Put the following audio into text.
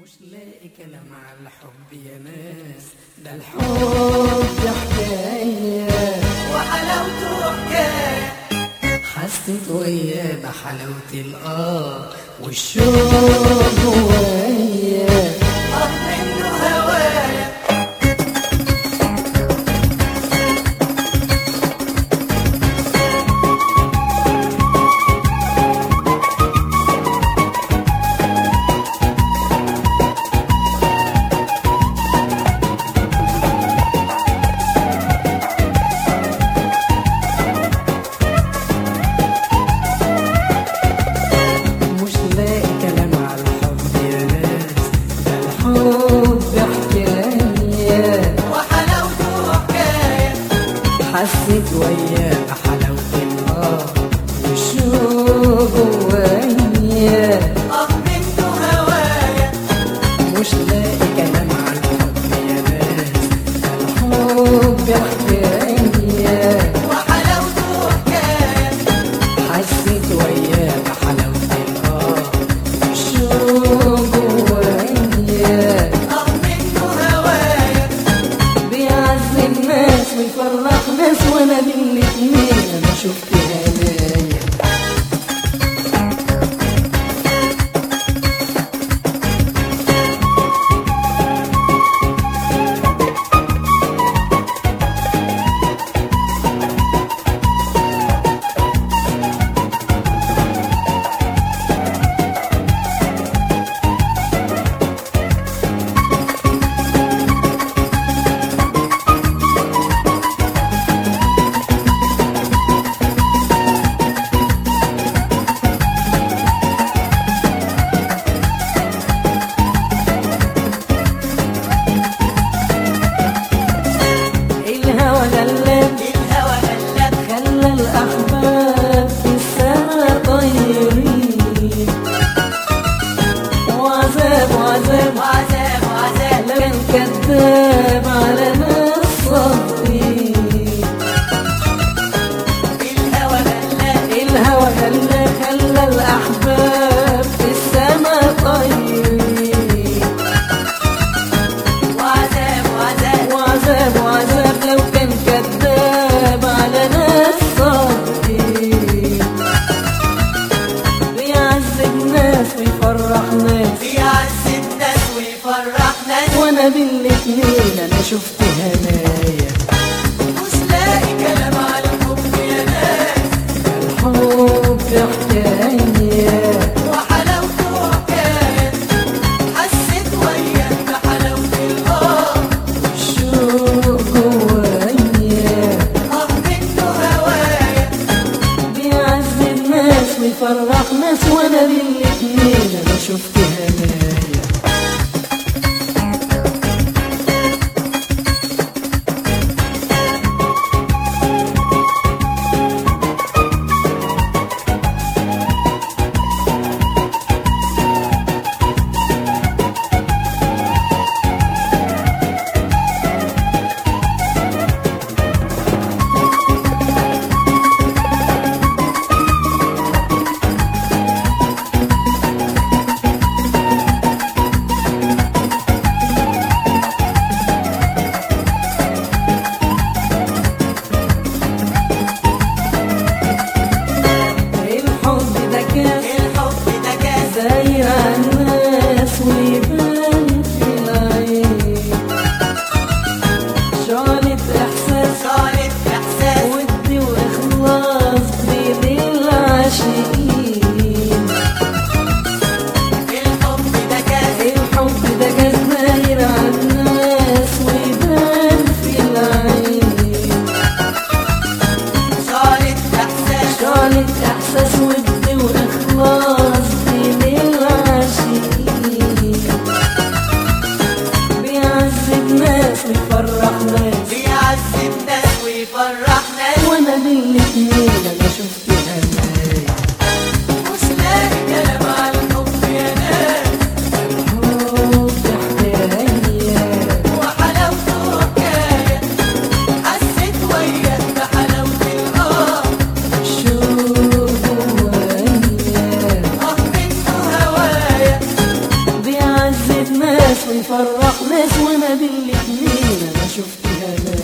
مش لاقي كلام على الحب يا ناس ده الحب حكاية وحلاوته حكاية حسيت وياه بحلاوة الآه والشوق جوايا طب منه هوايا مش لاقي كلام على الحب يا ناس ده الحب حكاية وحلاوته حكاية حسيت وياه بحلاوة الآه والشوق جوايا طب منه هوايا مش لاقي كلام على الحب يا ناس ده الحب حكاية وحلاوته حكاية حسيت وياه بحلاوة الآه والشوق جوايا طب منه هوايا بيعز الناس ويفرح ناس وانا من الاتنين انا شفت هدايا الهوى غلاب الهوى غلب خلى الأحباب في السما طيرين وعذاب وعذاب وعذاب وعذاب كان كذاب على ناس صابرين الهوى غلب الهوى خلى خلى الأحباب في السما طيرين وعذاب وعذاب وعذاب وعذاب لو كان كذاب على ناس صابرين بيعذب ناس ويفرح ناس بيعز الناس ويفرح ناس وانا بالاتنين انا شفت هنايا مش لاقي كلام على الحب يا ناس الحب حكاية وحلاوته حكاية حسيت وياك بحلاوة الآه الشوق جوايا آه منه هوايا بيعذب ناس ويفرح ناس وانا بالاتنين انا شفت هنايا ناس ويفرق ناس وما بين الاتنين انا شفتها ناس